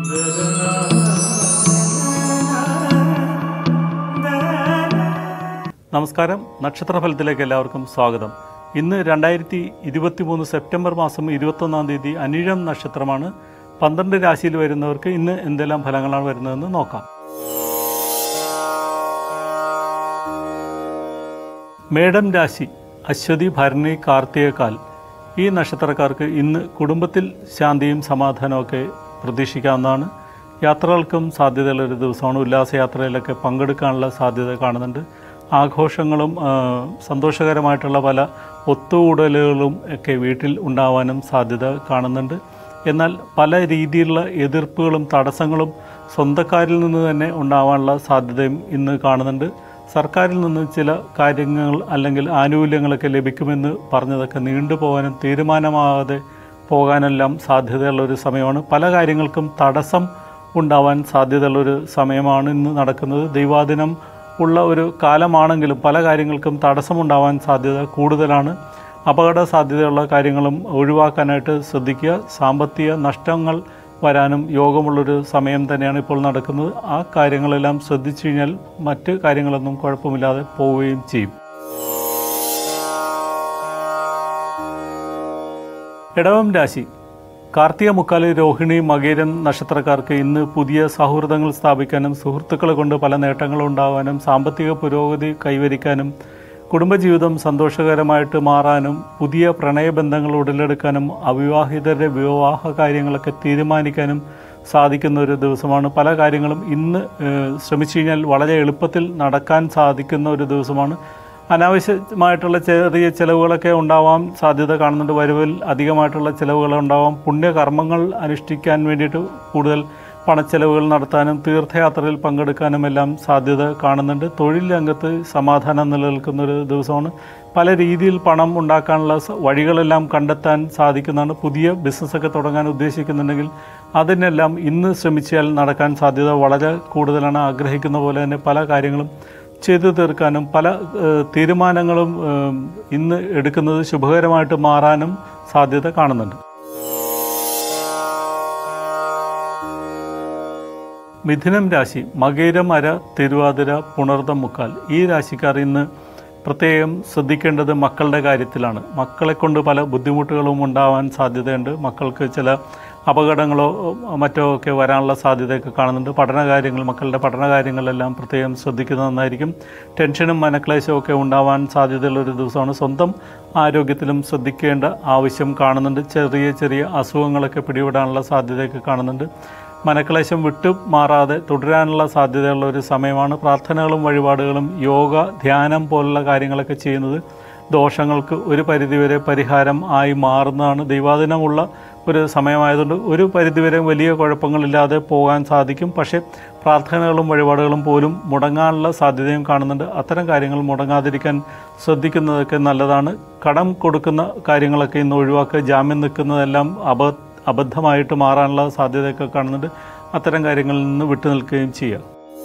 നമസ്കാരം നക്ഷത്രഫലത്തിലേക്ക് എല്ലാവർക്കും സ്വാഗതം ഇന്ന് രണ്ടായിരത്തി ഇരുപത്തി മൂന്ന് സെപ്റ്റംബർ മാസം ഇരുപത്തൊന്നാം തീയതി അനിഴം നക്ഷത്രമാണ് പന്ത്രണ്ട് രാശിയിൽ വരുന്നവർക്ക് ഇന്ന് എന്തെല്ലാം ഫലങ്ങളാണ് വരുന്നതെന്ന് നോക്കാം മേടം രാശി അശ്വതി ഭരണി കാർത്തികക്കാൽ ഈ നക്ഷത്രക്കാർക്ക് ഇന്ന് കുടുംബത്തിൽ ശാന്തിയും സമാധാനമൊക്കെ പ്രതീക്ഷിക്കാവുന്നതാണ് യാത്രകൾക്കും സാധ്യതയുള്ള ഒരു ദിവസമാണ് ഉല്ലാസയാത്രയിലൊക്കെ പങ്കെടുക്കാനുള്ള സാധ്യത കാണുന്നുണ്ട് ആഘോഷങ്ങളും ആ, സന്തോഷകരമായിട്ടുള്ള പല ഒത്തുകൂടലുകളും ഒക്കെ വീട്ടിൽ ഉണ്ടാവാനും സാധ്യത കാണുന്നുണ്ട് എന്നാൽ പല രീതിയിലുള്ള എതിർപ്പുകളും തടസ്സങ്ങളും സ്വന്തക്കാരിൽ നിന്ന് തന്നെ ഉണ്ടാവാനുള്ള സാധ്യതയും ഇന്ന് കാണുന്നുണ്ട് സർക്കാരിൽ നിന്ന് ചില കാര്യങ്ങൾ അല്ലെങ്കിൽ ആനുകൂല്യങ്ങളൊക്കെ ലഭിക്കുമെന്ന് പറഞ്ഞതൊക്കെ നീണ്ടുപോകാനും തീരുമാനമാകാതെ പോകാനെല്ലാം സാധ്യതയുള്ള ഒരു സമയമാണ് പല കാര്യങ്ങൾക്കും തടസ്സം ഉണ്ടാവാൻ സാധ്യതയുള്ളൊരു സമയമാണ് ഇന്ന് നടക്കുന്നത് ദൈവാദിനം ഉള്ള ഒരു കാലമാണെങ്കിലും പല കാര്യങ്ങൾക്കും തടസ്സമുണ്ടാവാൻ സാധ്യത കൂടുതലാണ് അപകട സാധ്യതയുള്ള കാര്യങ്ങളും ഒഴിവാക്കാനായിട്ട് ശ്രദ്ധിക്കുക സാമ്പത്തിക നഷ്ടങ്ങൾ വരാനും യോഗമുള്ളൊരു സമയം തന്നെയാണ് ഇപ്പോൾ നടക്കുന്നത് ആ കാര്യങ്ങളെല്ലാം ശ്രദ്ധിച്ചു കഴിഞ്ഞാൽ മറ്റ് കാര്യങ്ങളൊന്നും കുഴപ്പമില്ലാതെ പോവുകയും ചെയ്യും ഇടവം രാശി കാർത്തിക മുക്കാല് രോഹിണി മകേരൻ നക്ഷത്രക്കാർക്ക് ഇന്ന് പുതിയ സൗഹൃദങ്ങൾ സ്ഥാപിക്കാനും സുഹൃത്തുക്കളെ കൊണ്ട് പല നേട്ടങ്ങളും ഉണ്ടാകാനും സാമ്പത്തിക പുരോഗതി കൈവരിക്കാനും കുടുംബജീവിതം സന്തോഷകരമായിട്ട് മാറാനും പുതിയ പ്രണയബന്ധങ്ങൾ ഉടലെടുക്കാനും അവിവാഹിതരുടെ വിവാഹ കാര്യങ്ങളൊക്കെ തീരുമാനിക്കാനും സാധിക്കുന്ന ഒരു ദിവസമാണ് പല കാര്യങ്ങളും ഇന്ന് ഏഹ്, ശ്രമിച്ചു കഴിഞ്ഞാൽ വളരെ എളുപ്പത്തിൽ നടക്കാൻ സാധിക്കുന്ന ഒരു ദിവസമാണ് അനാവശ്യമായിട്ടുള്ള ചെറിയ ചിലവുകളൊക്കെ ഉണ്ടാവാൻ സാധ്യത കാണുന്നുണ്ട് വരവിൽ അധികമായിട്ടുള്ള ചിലവുകൾ ഉണ്ടാവാം പുണ്യകർമ്മങ്ങൾ അനുഷ്ഠിക്കാൻ വേണ്ടിയിട്ട് കൂടുതൽ പണച്ചെലവുകൾ നടത്താനും തീർത്ഥയാത്രയിൽ പങ്കെടുക്കാനും എല്ലാം സാധ്യത കാണുന്നുണ്ട് തൊഴിൽ രംഗത്ത് സമാധാനം നിലനിൽക്കുന്ന ഒരു ദിവസമാണ് പല രീതിയിൽ പണം ഉണ്ടാക്കാനുള്ള സ- വഴികളെല്ലാം കണ്ടെത്താൻ സാധിക്കുന്നതാണ് പുതിയ ബിസിനസ്സൊക്കെ തുടങ്ങാൻ ഉദ്ദേശിക്കുന്നുണ്ടെങ്കിൽ അതിനെല്ലാം ഇന്ന് ശ്രമിച്ചാൽ നടക്കാൻ സാധ്യത വളരെ കൂടുതലാണ് ആഗ്രഹിക്കുന്ന പോലെ തന്നെ പല കാര്യങ്ങളും ചെയ്തു തീർക്കാനും പല ഏഹ്, തീരുമാനങ്ങളും ഏഹ്, ഇന്ന് എടുക്കുന്നത് ശുഭകരമായിട്ട് മാറാനും സാധ്യത കാണുന്നുണ്ട് മിഥുനം രാശി മകേരം അര തിരുവാതിര പുണർദം മുക്കാൽ ഈ രാശിക്കാർ ഇന്ന് പ്രത്യേകം ശ്രദ്ധിക്കേണ്ടത് മക്കളുടെ കാര്യത്തിലാണ് മക്കളെ കൊണ്ട് പല ബുദ്ധിമുട്ടുകളും ഉണ്ടാവാൻ സാധ്യതയുണ്ട് മക്കൾക്ക് ചില അപകടങ്ങളോ മറ്റോ ഒക്കെ വരാനുള്ള സാധ്യതയൊക്കെ കാണുന്നുണ്ട് പഠനകാര്യങ്ങൾ മക്കളുടെ പഠനകാര്യങ്ങളെല്ലാം പ്രത്യേകം ശ്രദ്ധിക്കുന്നത് നന്നായിരിക്കും ടെൻഷനും മനക്ലേശവും ഒക്കെ ഉണ്ടാവാൻ സാധ്യതയുള്ള ഒരു ദിവസമാണ് സ്വന്തം ആരോഗ്യത്തിലും ശ്രദ്ധിക്കേണ്ട ആവശ്യം കാണുന്നുണ്ട് ചെറിയ ചെറിയ അസുഖങ്ങളൊക്കെ പിടിപെടാനുള്ള സാധ്യതയൊക്കെ കാണുന്നുണ്ട് മനക്ലേശം വിട്ടു മാറാതെ തുടരാനുള്ള സാധ്യതയുള്ള ഒരു സമയമാണ് പ്രാർത്ഥനകളും വഴിപാടുകളും യോഗ ധ്യാനം പോലുള്ള കാര്യങ്ങളൊക്കെ ചെയ്യുന്നത് ദോഷങ്ങൾക്ക് ഒരു പരിധിവരെ പരിഹാരം ആയി മാറുന്നതാണ് ദൈവാധീനമുള്ള ഒരു സമയമായതുകൊണ്ട് ഒരു പരിധിവരെ വലിയ കുഴപ്പങ്ങളില്ലാതെ പോകാൻ സാധിക്കും പക്ഷേ പ്രാർത്ഥനകളും വഴിപാടുകളും പോലും മുടങ്ങാനുള്ള സാധ്യതയും കാണുന്നുണ്ട് അത്തരം കാര്യങ്ങൾ മുടങ്ങാതിരിക്കാൻ ശ്രദ്ധിക്കുന്നതൊക്കെ നല്ലതാണ് കടം കൊടുക്കുന്ന കാര്യങ്ങളൊക്കെ ഇന്ന് ഒഴിവാക്കുക ജാമ്യം നിൽക്കുന്നതെല്ലാം അബ അബദ്ധമായിട്ട് മാറാനുള്ള സാധ്യതയൊക്കെ കാണുന്നുണ്ട് അത്തരം കാര്യങ്ങളിൽ നിന്ന് വിട്ടു നിൽക്കുകയും ചെയ്യുക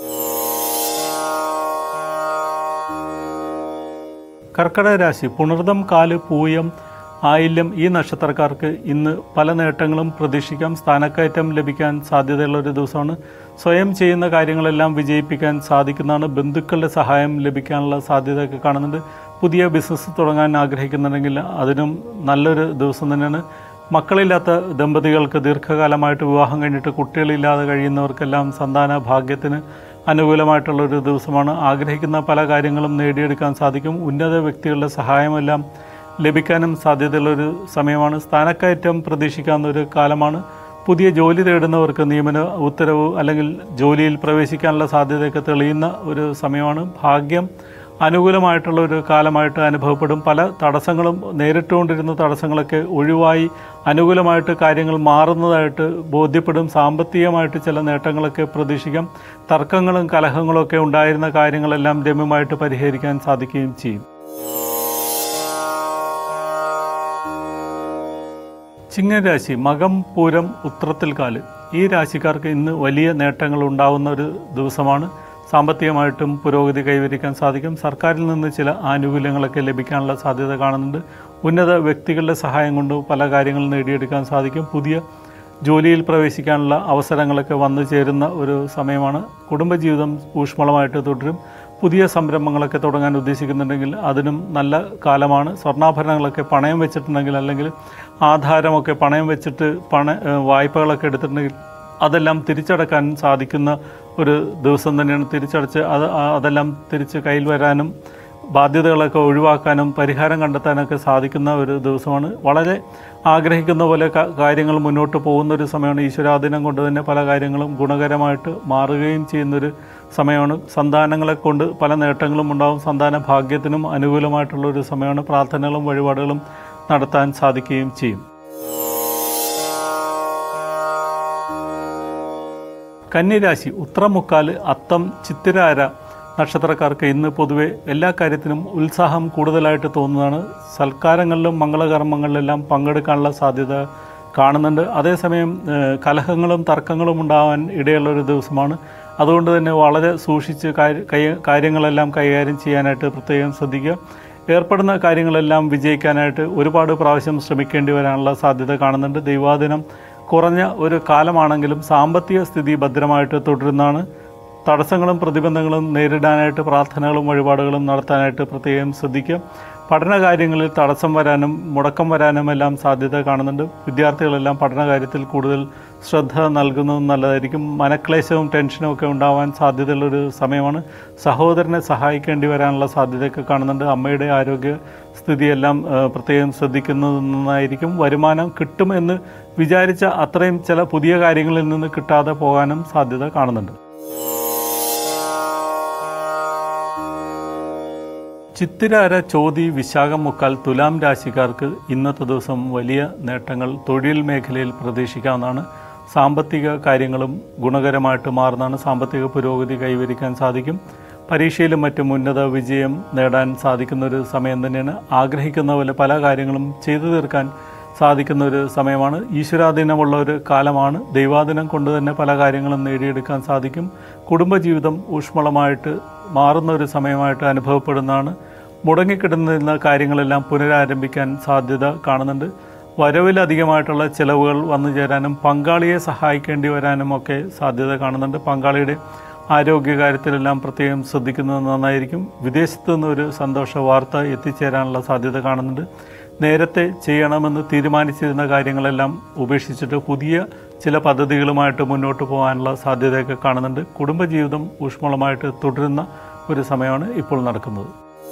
കർക്കടക രാശി പുണർദം കാല് പൂയം ആയില്യം ഈ നക്ഷത്രക്കാർക്ക് ഇന്ന് പല നേട്ടങ്ങളും പ്രതീക്ഷിക്കാം സ്ഥാനക്കയറ്റം ലഭിക്കാൻ സാധ്യതയുള്ള ഒരു ദിവസമാണ് സ്വയം ചെയ്യുന്ന കാര്യങ്ങളെല്ലാം വിജയിപ്പിക്കാൻ സാധിക്കുന്നതാണ് ബന്ധുക്കളുടെ സഹായം ലഭിക്കാനുള്ള സാധ്യതയൊക്കെ കാണുന്നുണ്ട് പുതിയ ബിസിനസ് തുടങ്ങാൻ ആഗ്രഹിക്കുന്നുണ്ടെങ്കിൽ അതിനും നല്ലൊരു ദിവസം തന്നെയാണ് മക്കളില്ലാത്ത ദമ്പതികൾക്ക് ദീർഘകാലമായിട്ട് വിവാഹം കഴിഞ്ഞിട്ട് കുട്ടികളില്ലാതെ കഴിയുന്നവർക്കെല്ലാം സന്താന ഭാഗ്യത്തിന് അനുകൂലമായിട്ടുള്ള ഒരു ദിവസമാണ് ആഗ്രഹിക്കുന്ന പല കാര്യങ്ങളും നേടിയെടുക്കാൻ സാധിക്കും ഉന്നത വ്യക്തികളുടെ സഹായമെല്ലാം ലഭിക്കാനും സാധ്യതയുള്ള ഒരു സമയമാണ് സ്ഥാനക്കയറ്റം പ്രതീക്ഷിക്കാവുന്ന ഒരു കാലമാണ് പുതിയ ജോലി തേടുന്നവർക്ക് നിയമന ഉത്തരവ് അല്ലെങ്കിൽ ജോലിയിൽ പ്രവേശിക്കാനുള്ള സാധ്യതയൊക്കെ തെളിയുന്ന ഒരു സമയമാണ് ഭാഗ്യം അനുകൂലമായിട്ടുള്ള ഒരു കാലമായിട്ട് അനുഭവപ്പെടും പല തടസ്സങ്ങളും നേരിട്ടുകൊണ്ടിരുന്ന തടസ്സങ്ങളൊക്കെ ഒഴിവായി അനുകൂലമായിട്ട് കാര്യങ്ങൾ മാറുന്നതായിട്ട് ബോധ്യപ്പെടും സാമ്പത്തികമായിട്ട് ചില നേട്ടങ്ങളൊക്കെ പ്രതീക്ഷിക്കാം തർക്കങ്ങളും കലഹങ്ങളും ഒക്കെ ഉണ്ടായിരുന്ന കാര്യങ്ങളെല്ലാം രമ്യമായിട്ട് പരിഹരിക്കാൻ സാധിക്കുകയും ചെയ്യും ചിങ്ങരാശി മകം പൂരം ഉത്രത്തിൽ കാല് ഈ രാശിക്കാർക്ക് ഇന്ന് വലിയ നേട്ടങ്ങൾ ഉണ്ടാവുന്ന ഒരു ദിവസമാണ് സാമ്പത്തികമായിട്ടും പുരോഗതി കൈവരിക്കാൻ സാധിക്കും സർക്കാരിൽ നിന്ന് ചില ആനുകൂല്യങ്ങളൊക്കെ ലഭിക്കാനുള്ള സാധ്യത കാണുന്നുണ്ട് ഉന്നത വ്യക്തികളുടെ സഹായം കൊണ്ട് പല കാര്യങ്ങളും നേടിയെടുക്കാൻ സാധിക്കും പുതിയ ജോലിയിൽ പ്രവേശിക്കാനുള്ള അവസരങ്ങളൊക്കെ വന്നു ചേരുന്ന ഒരു സമയമാണ് കുടുംബജീവിതം ഊഷ്മളമായിട്ട് തുടരും പുതിയ സംരംഭങ്ങളൊക്കെ തുടങ്ങാൻ ഉദ്ദേശിക്കുന്നുണ്ടെങ്കിൽ അതിനും നല്ല കാലമാണ് സ്വർണ്ണാഭരണങ്ങളൊക്കെ പണയം വെച്ചിട്ടുണ്ടെങ്കിൽ അല്ലെങ്കിൽ ആധാരമൊക്കെ പണയം വെച്ചിട്ട് പണ ഏഹ് വായ്പകളൊക്കെ എടുത്തിട്ടുണ്ടെങ്കിൽ അതെല്ലാം തിരിച്ചടക്കാൻ സാധിക്കുന്ന ഒരു ദിവസം തന്നെയാണ് തിരിച്ചടച്ച് അത് ആ- അതെല്ലാം തിരിച്ച് കയ്യിൽ വരാനും ബാധ്യതകളൊക്കെ ഒഴിവാക്കാനും പരിഹാരം കണ്ടെത്താനൊക്കെ സാധിക്കുന്ന ഒരു ദിവസമാണ് വളരെ ആഗ്രഹിക്കുന്ന പോലെ ക- കാര്യങ്ങൾ മുന്നോട്ട് പോകുന്ന ഒരു സമയമാണ് ഈശ്വരാധീനം കൊണ്ട് തന്നെ പല കാര്യങ്ങളും ഗുണകരമായിട്ട് മാറുകയും ചെയ്യുന്നൊരു സമയമാണ് സന്താനങ്ങളെ കൊണ്ട് പല നേട്ടങ്ങളും ഉണ്ടാവും സന്താന ഭാഗ്യത്തിനും അനുകൂലമായിട്ടുള്ള ഒരു സമയമാണ് പ്രാർത്ഥനകളും വഴിപാടുകളും നടത്താൻ സാധിക്കുകയും ചെയ്യും കന്നിരാശി ഉത്രമുക്കാല് അത്തം ചിത്തിരാര നക്ഷത്രക്കാർക്ക് ഇന്ന് പൊതുവെ എല്ലാ കാര്യത്തിനും ഉത്സാഹം കൂടുതലായിട്ട് തോന്നുന്നതാണ് സൽക്കാരങ്ങളിലും മംഗളകർമ്മങ്ങളിലെല്ലാം പങ്കെടുക്കാനുള്ള സാധ്യത കാണുന്നുണ്ട് അതേസമയം ഏഹ്, കലഹങ്ങളും തർക്കങ്ങളും ഉണ്ടാവാൻ ഇടയുള്ള ഒരു ദിവസമാണ് അതുകൊണ്ട് തന്നെ വളരെ സൂക്ഷിച്ച് കാര്യ- കൈ- കാര്യങ്ങളെല്ലാം കൈകാര്യം ചെയ്യാനായിട്ട് പ്രത്യേകം ശ്രദ്ധിക്കുക ഏർപ്പെടുന്ന കാര്യങ്ങളെല്ലാം വിജയിക്കാനായിട്ട് ഒരുപാട് പ്രാവശ്യം ശ്രമിക്കേണ്ടി വരാനുള്ള സാധ്യത കാണുന്നുണ്ട് ദൈവാദിനം കുറഞ്ഞ ഒരു കാലമാണെങ്കിലും സാമ്പത്തിക സ്ഥിതി ഭദ്രമായിട്ട് തുടരുന്നതാണ് തടസ്സങ്ങളും പ്രതിബന്ധങ്ങളും നേരിടാനായിട്ട് പ്രാർത്ഥനകളും വഴിപാടുകളും നടത്താനായിട്ട് പ്രത്യേകം ശ്രദ്ധിക്കുക പഠന കാര്യങ്ങളിൽ തടസ്സം വരാനും മുടക്കം വരാനും എല്ലാം സാധ്യത കാണുന്നുണ്ട് വിദ്യാർത്ഥികളെല്ലാം പഠന കാര്യത്തിൽ കൂടുതൽ ശ്രദ്ധ നൽകുന്നത് നല്ലതായിരിക്കും മനക്ലേശവും ടെൻഷനും ഒക്കെ ഉണ്ടാവാൻ സാധ്യതയുള്ളൊരു സമയമാണ് സഹോദരനെ സഹായിക്കേണ്ടി വരാനുള്ള സാധ്യതയൊക്കെ കാണുന്നുണ്ട് അമ്മയുടെ ആരോഗ്യ സ്ഥിതിയെല്ലാം ആ, പ്രത്യേകം ശ്രദ്ധിക്കുന്നത് നന്നായിരിക്കും വരുമാനം കിട്ടുമെന്ന് വിചാരിച്ച അത്രയും ചില പുതിയ കാര്യങ്ങളിൽ നിന്ന് കിട്ടാതെ പോകാനും സാധ്യത കാണുന്നുണ്ട് ചിത്തിരാര ചോതി വിശാഖം മുക്കാൽ തുലാം രാശിക്കാർക്ക് ഇന്നത്തെ ദിവസം വലിയ നേട്ടങ്ങൾ തൊഴിൽ മേഖലയിൽ പ്രതീക്ഷിക്കാവുന്നതാണ് സാമ്പത്തിക കാര്യങ്ങളും ഗുണകരമായിട്ട് മാറുന്നതാണ് സാമ്പത്തിക പുരോഗതി കൈവരിക്കാൻ സാധിക്കും പരീക്ഷയിലും മറ്റും ഉന്നത വിജയം നേടാൻ സാധിക്കുന്ന ഒരു സമയം തന്നെയാണ് ആഗ്രഹിക്കുന്ന പോലെ പല കാര്യങ്ങളും ചെയ്തു തീർക്കാൻ സാധിക്കുന്ന ഒരു സമയമാണ് ഈശ്വരാധീനമുള്ള ഒരു കാലമാണ് ദൈവാധീനം കൊണ്ട് തന്നെ പല കാര്യങ്ങളും നേടിയെടുക്കാൻ സാധിക്കും കുടുംബജീവിതം ഊഷ്മളമായിട്ട് മാറുന്ന ഒരു സമയമായിട്ട് അനുഭവപ്പെടുന്നതാണ് മുടങ്ങിക്കിടന്നിരുന്ന കാര്യങ്ങളെല്ലാം പുനരാരംഭിക്കാൻ സാധ്യത കാണുന്നുണ്ട് വരവിലധികമായിട്ടുള്ള ചിലവുകൾ വന്നു ചേരാനും പങ്കാളിയെ സഹായിക്കേണ്ടി വരാനും ഒക്കെ സാധ്യത കാണുന്നുണ്ട് പങ്കാളിയുടെ ആരോഗ്യകാര്യത്തിലെല്ലാം പ്രത്യേകം ശ്രദ്ധിക്കുന്നത് നന്നായിരിക്കും വിദേശത്തു നിന്ന് ഒരു സന്തോഷ വാർത്ത എത്തിച്ചേരാനുള്ള സാധ്യത കാണുന്നുണ്ട് നേരത്തെ ചെയ്യണമെന്ന് തീരുമാനിച്ചിരുന്ന കാര്യങ്ങളെല്ലാം ഉപേക്ഷിച്ചിട്ട് പുതിയ ചില പദ്ധതികളുമായിട്ട് മുന്നോട്ട് പോകാനുള്ള സാധ്യതയൊക്കെ കാണുന്നുണ്ട് കുടുംബജീവിതം ഊഷ്മളമായിട്ട് തുടരുന്ന ഒരു സമയമാണ് ഇപ്പോൾ നടക്കുന്നത്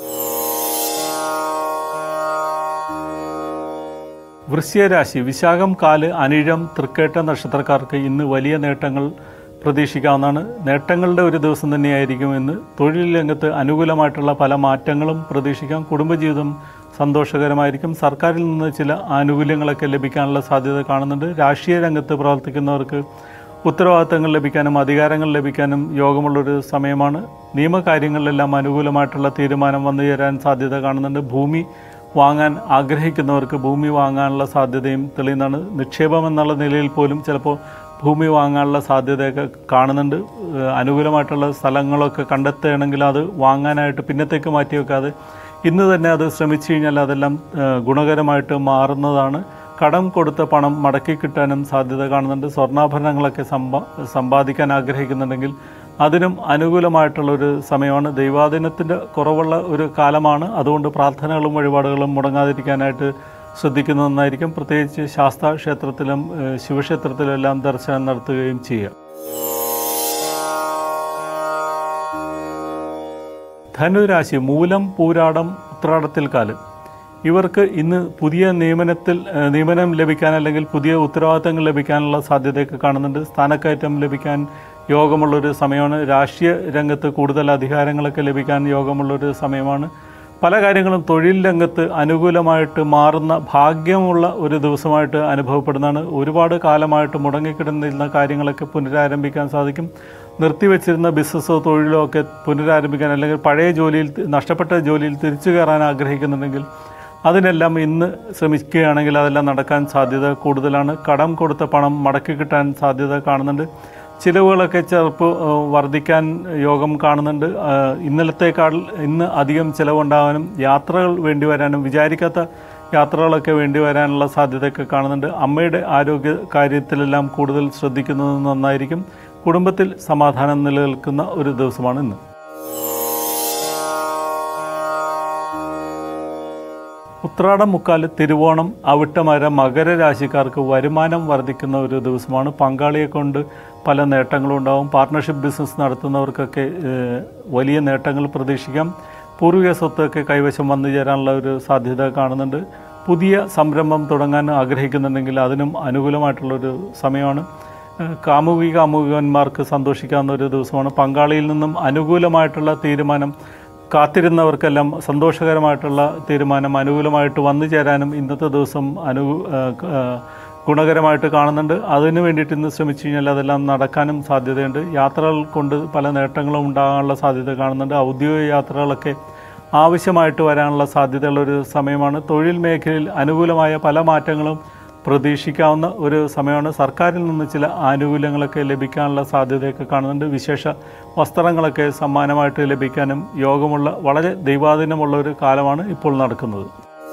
വൃശ്യരാശി വിശാഖം കാല് അനിഴം തൃക്കേട്ട നക്ഷത്രക്കാർക്ക് ഇന്ന് വലിയ നേട്ടങ്ങൾ പ്രതീക്ഷിക്കാവുന്നതാണ് നേട്ടങ്ങളുടെ ഒരു ദിവസം തന്നെയായിരിക്കും ഇന്ന് തൊഴിൽ രംഗത്ത് അനുകൂലമായിട്ടുള്ള പല മാറ്റങ്ങളും പ്രതീക്ഷിക്കാം കുടുംബജീവിതം സന്തോഷകരമായിരിക്കും സർക്കാരിൽ നിന്ന് ചില ആനുകൂല്യങ്ങളൊക്കെ ലഭിക്കാനുള്ള സാധ്യത കാണുന്നുണ്ട് രാഷ്ട്രീയ രംഗത്ത് പ്രവർത്തിക്കുന്നവർക്ക് ഉത്തരവാദിത്തങ്ങൾ ലഭിക്കാനും അധികാരങ്ങൾ ലഭിക്കാനും യോഗമുള്ളൊരു സമയമാണ് നിയമകാര്യങ്ങളിലെല്ലാം അനുകൂലമായിട്ടുള്ള തീരുമാനം വന്നു ചേരാൻ സാധ്യത കാണുന്നുണ്ട് ഭൂമി വാങ്ങാൻ ആഗ്രഹിക്കുന്നവർക്ക് ഭൂമി വാങ്ങാനുള്ള സാധ്യതയും തെളിയുന്നതാണ് നിക്ഷേപം എന്നുള്ള നിലയിൽ പോലും ചിലപ്പോൾ ഭൂമി വാങ്ങാനുള്ള സാധ്യതയൊക്കെ കാണുന്നുണ്ട് ഏഹ് അനുകൂലമായിട്ടുള്ള സ്ഥലങ്ങളൊക്കെ കണ്ടെത്തുകയാണെങ്കിൽ അത് വാങ്ങാനായിട്ട് പിന്നത്തേക്ക് മാറ്റി വെക്കാതെ ഇന്ന് തന്നെ അത് ശ്രമിച്ചു കഴിഞ്ഞാൽ അതെല്ലാം ഏഹ് ഗുണകരമായിട്ട് മാറുന്നതാണ് കടം കൊടുത്ത പണം മടക്കി കിട്ടാനും സാധ്യത കാണുന്നുണ്ട് സ്വർണ്ണാഭരണങ്ങളൊക്കെ സമ്പാ സമ്പാദിക്കാൻ ആഗ്രഹിക്കുന്നുണ്ടെങ്കിൽ അതിനും അനുകൂലമായിട്ടുള്ള ഒരു സമയമാണ് ദൈവാധീനത്തിൻ്റെ കുറവുള്ള ഒരു കാലമാണ് അതുകൊണ്ട് പ്രാർത്ഥനകളും വഴിപാടുകളും മുടങ്ങാതിരിക്കാനായിട്ട് ശ്രദ്ധിക്കുന്നത് നന്നായിരിക്കും പ്രത്യേകിച്ച് ശാസ്താ ക്ഷേത്രത്തിലും ഏഹ് ശിവക്ഷേത്രത്തിലും എല്ലാം ദർശനം നടത്തുകയും ചെയ്യുക ധനുരാശി മൂലം പൂരാടം ഉത്രാടത്തിൽ കാല് ഇവർക്ക് ഇന്ന് പുതിയ നിയമനത്തിൽ ഏഹ്, നിയമനം ലഭിക്കാൻ അല്ലെങ്കിൽ പുതിയ ഉത്തരവാദിത്തങ്ങൾ ലഭിക്കാനുള്ള സാധ്യതയൊക്കെ കാണുന്നുണ്ട് സ്ഥാനക്കയറ്റം ലഭിക്കാൻ യോഗമുള്ളൊരു സമയമാണ് രാഷ്ട്രീയ രംഗത്ത് കൂടുതൽ അധികാരങ്ങളൊക്കെ ലഭിക്കാൻ യോഗമുള്ളൊരു സമയമാണ് പല കാര്യങ്ങളും തൊഴിൽ രംഗത്ത് അനുകൂലമായിട്ട് മാറുന്ന ഭാഗ്യമുള്ള ഒരു ദിവസമായിട്ട് അനുഭവപ്പെടുന്നതാണ് ഒരുപാട് കാലമായിട്ട് മുടങ്ങിക്കിടന്നിരുന്ന കാര്യങ്ങളൊക്കെ പുനരാരംഭിക്കാൻ സാധിക്കും നിർത്തിവെച്ചിരുന്ന ബിസിനസ്സോ തൊഴിലോ ഒക്കെ പുനരാരംഭിക്കാൻ അല്ലെങ്കിൽ പഴയ ജോലിയിൽ നഷ്ടപ്പെട്ട ജോലിയിൽ തിരിച്ചു കയറാൻ ആഗ്രഹിക്കുന്നുണ്ടെങ്കിൽ അതിനെല്ലാം ഇന്ന് ശ്രമിക്കുകയാണെങ്കിൽ അതെല്ലാം നടക്കാൻ സാധ്യത കൂടുതലാണ് കടം കൊടുത്ത പണം മടക്കി കിട്ടാൻ സാധ്യത കാണുന്നുണ്ട് ചിലവുകളൊക്കെ ചിലപ്പോൾ ഏഹ്, വർദ്ധിക്കാൻ യോഗം കാണുന്നുണ്ട് ഏഹ്, ഇന്നലത്തേക്കാൾ ഇന്ന് അധികം ചിലവുണ്ടാകാനും യാത്രകൾ വേണ്ടി വരാനും വിചാരിക്കാത്ത യാത്രകളൊക്കെ വേണ്ടി വരാനുള്ള സാധ്യതയൊക്കെ കാണുന്നുണ്ട് അമ്മയുടെ ആരോഗ്യ കാര്യത്തിലെല്ലാം കൂടുതൽ ശ്രദ്ധിക്കുന്നത് നന്നായിരിക്കും കുടുംബത്തിൽ സമാധാനം നിലനിൽക്കുന്ന ഒരു ദിവസമാണ് ഇന്ന് ഉത്രാടം മുക്കാല് തിരുവോണം അവിട്ടമര മകര രാശിക്കാർക്ക് വരുമാനം വർദ്ധിക്കുന്ന ഒരു ദിവസമാണ് പങ്കാളിയെ കൊണ്ട് പല നേട്ടങ്ങളും ഉണ്ടാവും പാർട്ട്ണർഷിപ്പ് ബിസിനസ് നടത്തുന്നവർക്കൊക്കെ ഏഹ്, വലിയ നേട്ടങ്ങൾ പ്രതീക്ഷിക്കാം പൂർവിക സ്വത്തൊക്കെ കൈവശം വന്നു ചേരാനുള്ള ഒരു സാധ്യത കാണുന്നുണ്ട് പുതിയ സംരംഭം തുടങ്ങാൻ ആഗ്രഹിക്കുന്നുണ്ടെങ്കിൽ അതിനും അനുകൂലമായിട്ടുള്ളൊരു സമയമാണ് ഏഹ്, കാമുകി കാമുകന്മാർക്ക് സന്തോഷിക്കാവുന്ന ഒരു ദിവസമാണ് പങ്കാളിയിൽ നിന്നും അനുകൂലമായിട്ടുള്ള തീരുമാനം കാത്തിരുന്നവർക്കെല്ലാം സന്തോഷകരമായിട്ടുള്ള തീരുമാനം അനുകൂലമായിട്ട് വന്നു ചേരാനും ഇന്നത്തെ ദിവസം അനു ആ, ആ, ഗുണകരമായിട്ട് കാണുന്നുണ്ട് അതിന് വേണ്ടിയിട്ട് ഇന്ന് ശ്രമിച്ചു കഴിഞ്ഞാൽ അതെല്ലാം നടക്കാനും സാധ്യതയുണ്ട് യാത്രകൾ കൊണ്ട് പല നേട്ടങ്ങളും ഉണ്ടാകാനുള്ള സാധ്യത കാണുന്നുണ്ട് ഔദ്യോഗിക യാത്രകളൊക്കെ ആവശ്യമായിട്ട് വരാനുള്ള സാധ്യതയുള്ളൊരു സമയമാണ് തൊഴിൽ മേഖലയിൽ അനുകൂലമായ പല മാറ്റങ്ങളും പ്രതീക്ഷിക്കാവുന്ന ഒരു സമയമാണ് സർക്കാരിൽ നിന്ന് ചില ആനുകൂല്യങ്ങളൊക്കെ ലഭിക്കാനുള്ള സാധ്യതയൊക്കെ കാണുന്നുണ്ട് വിശേഷ വസ്ത്രങ്ങളൊക്കെ സമ്മാനമായിട്ട് ലഭിക്കാനും യോഗമുള്ള വളരെ ദൈവാധീനമുള്ള ഒരു കാലമാണ് ഇപ്പോൾ നടക്കുന്നത്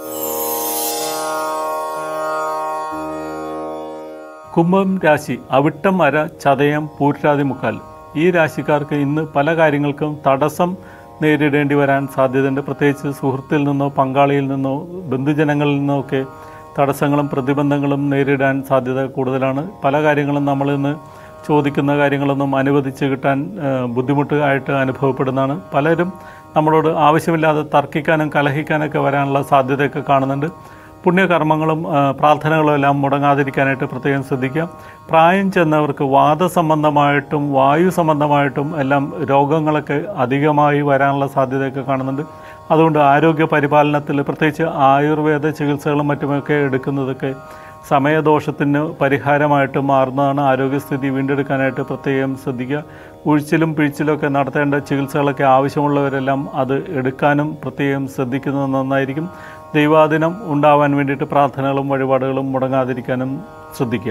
കുംഭം രാശി അവിട്ടം അര ചതയം പൂരാതി മുക്കാൽ ഈ രാശിക്കാർക്ക് ഇന്ന് പല കാര്യങ്ങൾക്കും തടസ്സം നേരിടേണ്ടി വരാൻ സാധ്യതയുണ്ട് പ്രത്യേകിച്ച് സുഹൃത്തിൽ നിന്നോ പങ്കാളിയിൽ നിന്നോ ബന്ധുജനങ്ങളിൽ നിന്നോ ഒക്കെ തടസ്സങ്ങളും പ്രതിബന്ധങ്ങളും നേരിടാൻ സാധ്യത കൂടുതലാണ് പല കാര്യങ്ങളും നമ്മൾ ഇന്ന് ചോദിക്കുന്ന കാര്യങ്ങളൊന്നും അനുവദിച്ച് കിട്ടാൻ ആ, ബുദ്ധിമുട്ട് ആയിട്ട് അനുഭവപ്പെടുന്നതാണ് പലരും നമ്മളോട് ആവശ്യമില്ലാതെ തർക്കിക്കാനും കലഹിക്കാനൊക്കെ വരാനുള്ള സാധ്യതയൊക്കെ കാണുന്നുണ്ട് പുണ്യകർമ്മങ്ങളും ആ, പ്രാർത്ഥനകളും എല്ലാം മുടങ്ങാതിരിക്കാനായിട്ട് പ്രത്യേകം ശ്രദ്ധിക്കുക പ്രായം ചെന്നവർക്ക് വാദസംബന്ധമായിട്ടും വായു സംബന്ധമായിട്ടും എല്ലാം രോഗങ്ങളൊക്കെ അധികമായി വരാനുള്ള സാധ്യതയൊക്കെ കാണുന്നുണ്ട് അതുകൊണ്ട് ആരോഗ്യ പരിപാലനത്തിൽ പ്രത്യേകിച്ച് ആയുർവേദ ചികിത്സകളും മറ്റുമൊക്കെ എടുക്കുന്നതൊക്കെ സമയദോഷത്തിന് പരിഹാരമായിട്ട് മാറുന്നതാണ് ആരോഗ്യസ്ഥിതി വീണ്ടെടുക്കാനായിട്ട് പ്രത്യേകം ശ്രദ്ധിക്കുക ഉഴിച്ചിലും പിഴിച്ചിലൊക്കെ നടത്തേണ്ട ചികിത്സകളൊക്കെ ആവശ്യമുള്ളവരെല്ലാം അത് എടുക്കാനും പ്രത്യേകം ശ്രദ്ധിക്കുന്നത് നന്നായിരിക്കും ദൈവാദിനം ഉണ്ടാവാൻ വേണ്ടിയിട്ട് പ്രാർത്ഥനകളും വഴിപാടുകളും മുടങ്ങാതിരിക്കാനും ശ്രദ്ധിക്കുക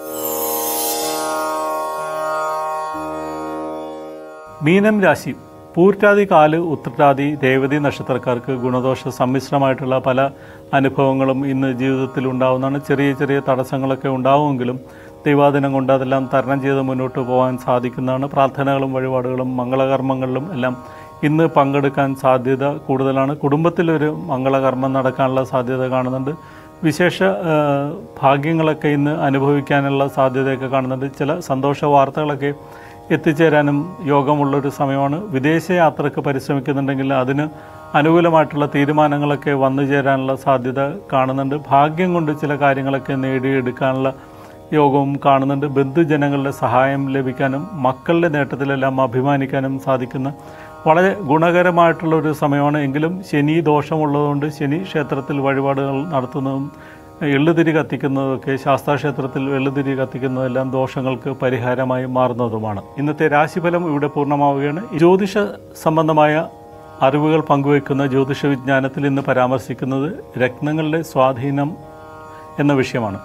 മീനം രാശി പൂർട്ടാതി കാല് ഉത്രട്ടാതി രേവതി നക്ഷത്രക്കാർക്ക് ഗുണദോഷ സമ്മിശ്രമായിട്ടുള്ള പല അനുഭവങ്ങളും ഇന്ന് ജീവിതത്തിൽ ഉണ്ടാവുന്നതാണ് ചെറിയ ചെറിയ തടസ്സങ്ങളൊക്കെ ഉണ്ടാവുമെങ്കിലും ദൈവാദിനം കൊണ്ട് അതെല്ലാം തരണം ചെയ്ത് മുന്നോട്ട് പോകാൻ സാധിക്കുന്നതാണ് പ്രാർത്ഥനകളും വഴിപാടുകളും മംഗളകർമ്മങ്ങളിലും എല്ലാം ഇന്ന് പങ്കെടുക്കാൻ സാധ്യത കൂടുതലാണ് കുടുംബത്തിലൊരു മംഗളകർമ്മം നടക്കാനുള്ള സാധ്യത കാണുന്നുണ്ട് വിശേഷ ആ, ഭാഗ്യങ്ങളൊക്കെ ഇന്ന് അനുഭവിക്കാനുള്ള സാധ്യതയൊക്കെ കാണുന്നുണ്ട് ചില സന്തോഷ വാർത്തകളൊക്കെ എത്തിച്ചേരാനും യോഗമുള്ളൊരു സമയമാണ് വിദേശ യാത്രക്ക് പരിശ്രമിക്കുന്നുണ്ടെങ്കിൽ അതിന് അനുകൂലമായിട്ടുള്ള തീരുമാനങ്ങളൊക്കെ വന്നു ചേരാനുള്ള സാധ്യത കാണുന്നുണ്ട് ഭാഗ്യം കൊണ്ട് ചില കാര്യങ്ങളൊക്കെ നേടിയെടുക്കാനുള്ള യോഗവും കാണുന്നുണ്ട് ബന്ധുജനങ്ങളുടെ സഹായം ലഭിക്കാനും മക്കളുടെ നേട്ടത്തിലെല്ലാം അഭിമാനിക്കാനും സാധിക്കുന്ന വളരെ ഗുണകരമായിട്ടുള്ള ഒരു സമയമാണ് എങ്കിലും ശനി ദോഷമുള്ളതുകൊണ്ട് ശനി ക്ഷേത്രത്തിൽ വഴിപാടുകൾ നടത്തുന്നതും എള്ളുതിരി കത്തിക്കുന്നതൊക്കെ ശാസ്താക്ഷേത്രത്തിൽ എള്ളുതിരി കത്തിക്കുന്നതെല്ലാം ദോഷങ്ങൾക്ക് പരിഹാരമായി മാറുന്നതുമാണ് ഇന്നത്തെ രാശിഫലം ഇവിടെ പൂർണ്ണമാവുകയാണ് ജ്യോതിഷ സംബന്ധമായ അറിവുകൾ പങ്കുവയ്ക്കുന്ന ജ്യോതിഷ വിജ്ഞാനത്തിൽ ഇന്ന് പരാമർശിക്കുന്നത് രത്നങ്ങളുടെ സ്വാധീനം എന്ന വിഷയമാണ്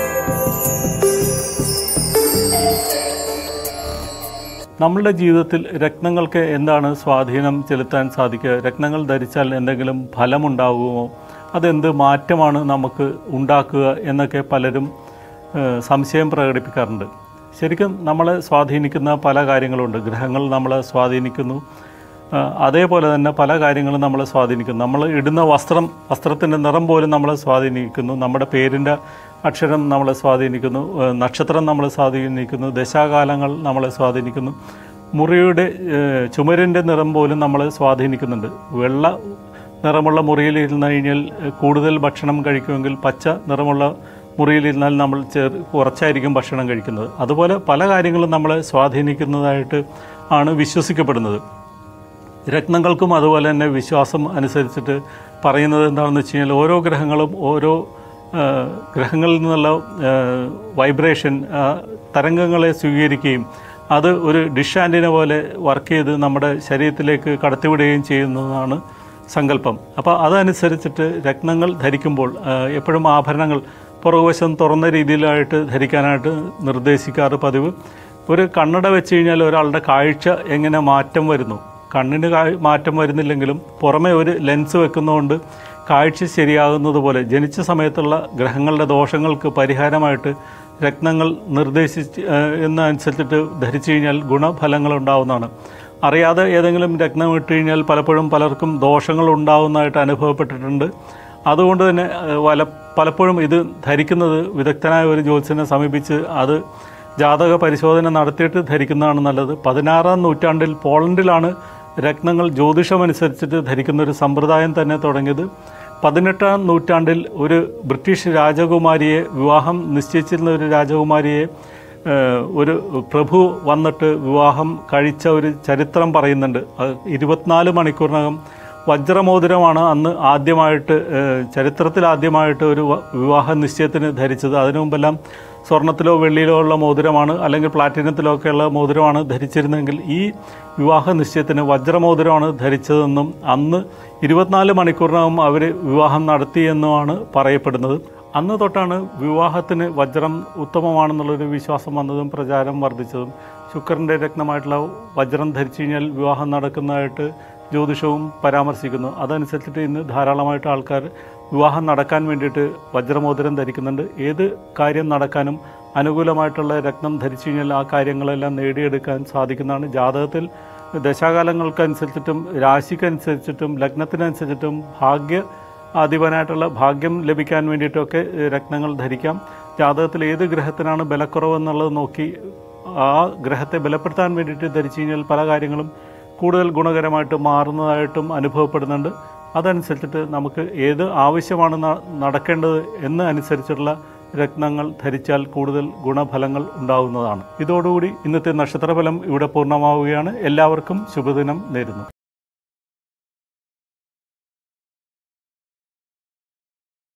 നമ്മളുടെ ജീവിതത്തിൽ രത്നങ്ങൾക്ക് എന്താണ് സ്വാധീനം ചെലുത്താൻ സാധിക്കുക രത്നങ്ങൾ ധരിച്ചാൽ എന്തെങ്കിലും ഫലമുണ്ടാകുമോ അതെന്ത് മാറ്റമാണ് നമുക്ക് ഉണ്ടാക്കുക എന്നൊക്കെ പലരും ഏഹ്, സംശയം പ്രകടിപ്പിക്കാറുണ്ട് ശരിക്കും നമ്മളെ സ്വാധീനിക്കുന്ന പല കാര്യങ്ങളുണ്ട് ഗ്രഹങ്ങൾ നമ്മളെ സ്വാധീനിക്കുന്നു ആ, അതേപോലെ തന്നെ പല കാര്യങ്ങളും നമ്മളെ സ്വാധീനിക്കുന്നു നമ്മൾ ഇടുന്ന വസ്ത്രം വസ്ത്രത്തിൻ്റെ നിറം പോലും നമ്മളെ സ്വാധീനിക്കുന്നു നമ്മുടെ പേരിൻ്റെ അക്ഷരം നമ്മളെ സ്വാധീനിക്കുന്നു ആ, നക്ഷത്രം നമ്മളെ സ്വാധീനിക്കുന്നു ദശാകാലങ്ങൾ നമ്മളെ സ്വാധീനിക്കുന്നു മുറിയുടെ ചുമരിൻ്റെ നിറം പോലും നമ്മളെ സ്വാധീനിക്കുന്നുണ്ട് വെള്ള നിറമുള്ള മുറിയിലിരുന്ന് കഴിഞ്ഞാൽ ഏഹ്, കൂടുതൽ ഭക്ഷണം കഴിക്കുമെങ്കിൽ പച്ച നിറമുള്ള മുറിയിലിരുന്നാൽ നമ്മൾ ചേർ കുറച്ചായിരിക്കും ഭക്ഷണം കഴിക്കുന്നത് അതുപോലെ പല കാര്യങ്ങളും നമ്മളെ സ്വാധീനിക്കുന്നതായിട്ട് ആണ് വിശ്വസിക്കപ്പെടുന്നത് രത്നങ്ങൾക്കും അതുപോലെ തന്നെ വിശ്വാസം അനുസരിച്ചിട്ട് പറയുന്നത് എന്താണെന്ന് വെച്ച് കഴിഞ്ഞാൽ ഓരോ ഗ്രഹങ്ങളും ഓരോ ആ, ഗ്രഹങ്ങളിൽ നിന്നുള്ള വൈബ്രേഷൻ തരംഗങ്ങളെ സ്വീകരിക്കുകയും അത് ഒരു ഡിഷ് ആൻറ്റിന പോലെ വർക്ക് ചെയ്ത് നമ്മുടെ ശരീരത്തിലേക്ക് കടത്തിവിടുകയും ചെയ്യുന്നതാണ് സങ്കല്പം അപ്പോൾ അതനുസരിച്ചിട്ട് രത്നങ്ങൾ ധരിക്കുമ്പോൾ ആ, എപ്പോഴും ആഭരണങ്ങൾ പുറകുവശം തുറന്ന രീതിയിലായിട്ട് ധരിക്കാനായിട്ട് നിർദ്ദേശിക്കാറ് പതിവ് ഒരു കണ്ണട വെച്ച് കഴിഞ്ഞാൽ ഒരാളുടെ കാഴ്ച എങ്ങനെ മാറ്റം വരുന്നു കണ്ണിന് കാ- മാറ്റം വരുന്നില്ലെങ്കിലും പുറമെ ഒരു ലെൻസ് വെക്കുന്നതുകൊണ്ട് കാഴ്ച ശരിയാകുന്നത് പോലെ ജനിച്ച സമയത്തുള്ള ഗ്രഹങ്ങളുടെ ദോഷങ്ങൾക്ക് പരിഹാരമായിട്ട് രത്നങ്ങൾ നിർദ്ദേശിച്ച് ഏഹ്, എന്നനുസരിച്ചിട്ട് ധരിച്ചു കഴിഞ്ഞാൽ ഗുണഫലങ്ങൾ ഉണ്ടാവുന്നതാണ് അറിയാതെ ഏതെങ്കിലും രത്നം ഇട്ട് കഴിഞ്ഞാൽ പലപ്പോഴും പലർക്കും ദോഷങ്ങൾ ഉണ്ടാവുന്നതായിട്ട് അനുഭവപ്പെട്ടിട്ടുണ്ട് അതുകൊണ്ട് തന്നെ ഏഹ്, വല പലപ്പോഴും ഇത് ധരിക്കുന്നത് വിദഗ്ധനായ ഒരു ജ്യോത്സ്യനെ സമീപിച്ച് അത് ജാതക പരിശോധന നടത്തിയിട്ട് ധരിക്കുന്നതാണ് നല്ലത് പതിനാറാം നൂറ്റാണ്ടിൽ പോളണ്ടിലാണ് രത്നങ്ങൾ ജ്യോതിഷമനുസരിച്ചിട്ട് ധരിക്കുന്ന ഒരു സമ്പ്രദായം തന്നെ തുടങ്ങിയത് പതിനെട്ടാം നൂറ്റാണ്ടിൽ ഒരു ബ്രിട്ടീഷ് രാജകുമാരിയെ വിവാഹം നിശ്ചയിച്ചിരുന്ന ഒരു രാജകുമാരിയെ ഏഹ്, ഒരു പ്രഭു വന്നിട്ട് വിവാഹം കഴിച്ച ഒരു ചരിത്രം പറയുന്നുണ്ട് അത് ഇരുപത്തിനാല് മണിക്കൂറിനകം വജ്രമോതിരമാണ് അന്ന് ആദ്യമായിട്ട് ഏഹ്, ചരിത്രത്തിൽ ആദ്യമായിട്ട് ഒരു വ- വിവാഹ നിശ്ചയത്തിന് ധരിച്ചത് അതിനു മുമ്പെല്ലാം സ്വർണത്തിലോ വെള്ളിയിലോ ഉള്ള മോതിരമാണ് അല്ലെങ്കിൽ പ്ലാറ്റിനത്തിലോ ഒക്കെയുള്ള മോതിരമാണ് ധരിച്ചിരുന്നതെങ്കിൽ ഈ വിവാഹ നിശ്ചയത്തിന് വജ്രമോതിരമാണ് ധരിച്ചതെന്നും അന്ന് ഇരുപത്തിനാല് മണിക്കൂറിനകം അവർ വിവാഹം നടത്തിയെന്നുമാണ് പറയപ്പെടുന്നത് അന്ന് തൊട്ടാണ് വിവാഹത്തിന് വജ്രം ഉത്തമമാണെന്നുള്ളൊരു വിശ്വാസം വന്നതും പ്രചാരം വർദ്ധിച്ചതും ശുക്രൻ്റെ രത്നമായിട്ടുള്ള വജ്രം ധരിച്ചു കഴിഞ്ഞാൽ വിവാഹം നടക്കുന്നതായിട്ട് ജ്യോതിഷവും പരാമർശിക്കുന്നു അതനുസരിച്ചിട്ട് ഇന്ന് ധാരാളമായിട്ട് ആൾക്കാർ വിവാഹം നടക്കാൻ വേണ്ടിയിട്ട് വജ്രമോതിരം ധരിക്കുന്നുണ്ട് ഏത് കാര്യം നടക്കാനും അനുകൂലമായിട്ടുള്ള രത്നം ധരിച്ചു കഴിഞ്ഞാൽ ആ കാര്യങ്ങളെല്ലാം നേടിയെടുക്കാൻ സാധിക്കുന്നതാണ് ജാതകത്തിൽ ദശാകാലങ്ങൾക്കനുസരിച്ചിട്ടും രാശിക്കനുസരിച്ചിട്ടും ലഗ്നത്തിനനുസരിച്ചിട്ടും ഭാഗ്യ അധിപനായിട്ടുള്ള ഭാഗ്യം ലഭിക്കാൻ വേണ്ടിയിട്ടൊക്കെ ഏഹ്, രത്നങ്ങൾ ധരിക്കാം ജാതകത്തിൽ ഏത് ഗ്രഹത്തിനാണ് ബലക്കുറവെന്നുള്ളത് നോക്കി ആ ഗ്രഹത്തെ ബലപ്പെടുത്താൻ വേണ്ടിയിട്ട് ധരിച്ചു കഴിഞ്ഞാൽ പല കാര്യങ്ങളും കൂടുതൽ ഗുണകരമായിട്ട് മാറുന്നതായിട്ടും അനുഭവപ്പെടുന്നുണ്ട് അതനുസരിച്ചിട്ട് നമുക്ക് ഏത് ആവശ്യമാണ് ന- നടക്കേണ്ടത് എന്ന് അനുസരിച്ചുള്ള രത്നങ്ങൾ ധരിച്ചാൽ കൂടുതൽ ഗുണഫലങ്ങൾ ഉണ്ടാകുന്നതാണ് ഇതോടുകൂടി ഇന്നത്തെ നക്ഷത്രഫലം ഇവിടെ പൂർണ്ണമാവുകയാണ് എല്ലാവർക്കും ശുഭദിനം നേരുന്നു